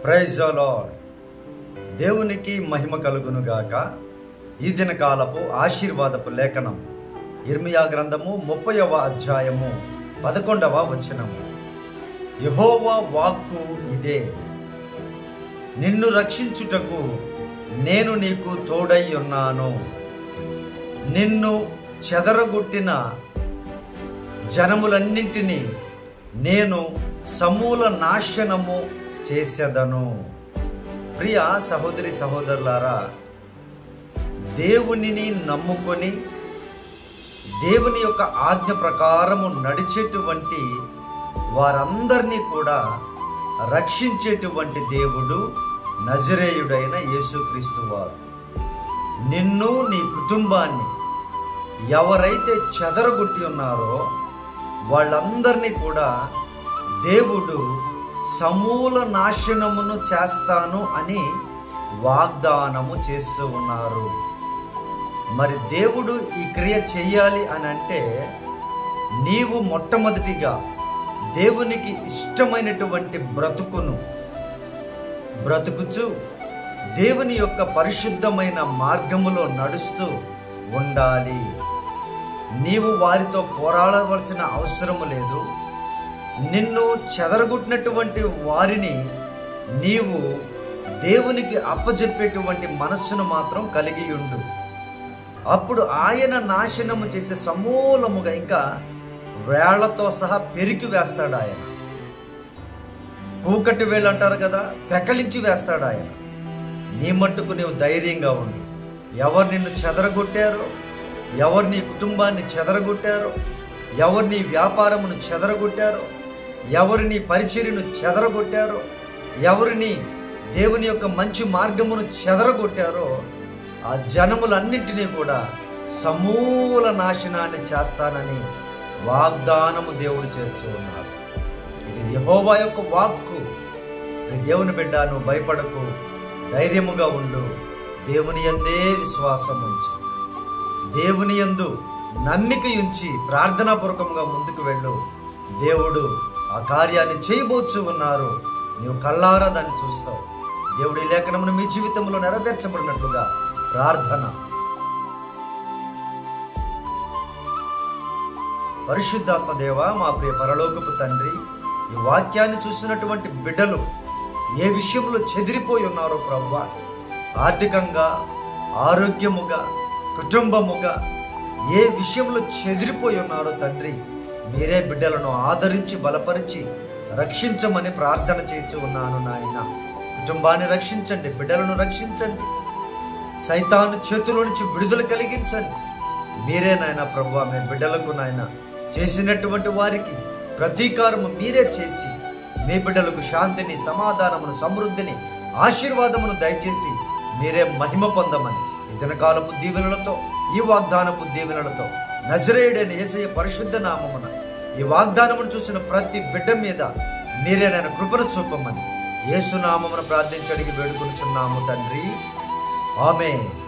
praise lord దేవునికి మహిమ కలుగును గాక ఈ దిన కాలపు ఆశీర్వాదపు లేఖనం ఇర్మియా గ్రంథము ముప్పైవ అధ్యాయము పదకొండవ వచనము యహోవా వాక్కు ఇదే నిన్ను రక్షించుటకు నేను నీకు తోడై ఉన్నాను నిన్ను చెదరగొట్టిన జనములన్నింటినీ నేను సమూల నాశనము చేసేదను ప్రియ సహోదరి సహోదరులారా దేవునిని నమ్ముకొని దేవుని యొక్క ఆజ్ఞ ప్రకారము నడిచేటువంటి వారందరినీ కూడా రక్షించేటువంటి దేవుడు నజరేయుడైన యేసుక్రీస్తు వారు నిన్ను నీ కుటుంబాన్ని ఎవరైతే చెదరగొట్టి ఉన్నారో వాళ్ళందరినీ కూడా దేవుడు సమూల నాశనమును చేస్తాను అని వాగ్దానము చేస్తూ ఉన్నారు మరి దేవుడు ఈ క్రియ చెయ్యాలి అని అంటే నీవు మొట్టమొదటిగా దేవునికి ఇష్టమైనటువంటి బ్రతుకును బ్రతుకుచు దేవుని యొక్క పరిశుద్ధమైన మార్గములో నడుస్తూ ఉండాలి నీవు వారితో పోరాడవలసిన అవసరము లేదు నిన్ను చెదరగొట్టినటువంటి వారిని నీవు దేవునికి అప్పజెప్పేటువంటి మనస్సును మాత్రం కలిగి ఉండు అప్పుడు ఆయన నాశనము చేసే సమూలముగా ఇంకా వేళ్లతో సహా పెరికి వేస్తాడు ఆయన కూకటి వేళ్ళు అంటారు కదా పెకలించి వేస్తాడు ఆయన నీ మట్టుకు నీవు ధైర్యంగా ఉండు ఎవరు నిన్ను చెదరగొట్టారో ఎవరు నీ కుటుంబాన్ని చెదరగొట్టారో ఎవరు నీ వ్యాపారమును చెదరగొట్టారో ఎవరు నీ పరిచర్యను చెదరగొట్టారో ఎవరు నీ దేవుని యొక్క మంచి మార్గమును చెదరగొట్టారో ఆ జనములన్నింటినీ కూడా సమూల నాశనాన్ని చేస్తానని వాగ్దానము దేవుడు చేస్తూ ఉన్నారు ఇది యహోవా యొక్క వాక్కు ఈ దేవుని బిడ్డ నువ్వు భయపడకు ధైర్యముగా ఉండు దేవుని ఎందే విశ్వాసం ఉంచు దేవుని యందు నమ్మిక ఉంచి ప్రార్థనాపూర్వకంగా ముందుకు వెళ్ళు దేవుడు ఆ కార్యాన్ని చేయబోచు ఉన్నారు నీవు కళ్ళారా దాన్ని చూస్తావు దేవుడి లేఖనమును మీ జీవితంలో నెరవేర్చబడినట్లుగా ప్రార్థన పరిశుద్ధాత్మ దేవ మా ప్రియ పరలోకపు తండ్రి ఈ వాక్యాన్ని చూసినటువంటి బిడ్డలు ఏ విషయంలో చెదిరిపోయి ఉన్నారో ప్రవ్వ ఆర్థికంగా ఆరోగ్యముగా కుటుంబముగా ఏ విషయంలో చెదిరిపోయి ఉన్నారో తండ్రి మీరే బిడ్డలను ఆదరించి బలపరిచి రక్షించమని ప్రార్థన చేస్తూ ఉన్నాను నాయన కుటుంబాన్ని రక్షించండి బిడ్డలను రక్షించండి సైతాను చేతుల నుంచి విడుదల కలిగించండి మీరే నాయన ప్రభు మీ బిడ్డలకు నాయన చేసినటువంటి వారికి ప్రతీకారము మీరే చేసి మీ బిడ్డలకు శాంతిని సమాధానమును సమృద్ధిని ఆశీర్వాదమును దయచేసి మీరే మహిమ పొందమని ఇతన కాలపు దీవెనలతో ఈ వాగ్దానపు దీవెనలతో నజరేయుడైన ఏసయ్య పరిశుద్ధ నామమున ఈ వాగ్దానమును చూసిన ప్రతి బిడ్డ మీద మీరే నేను కృపను చూపమని యేసునామమును ప్రార్థించి అడిగి వేడుకొనుచున్నాము తండ్రి ఆమె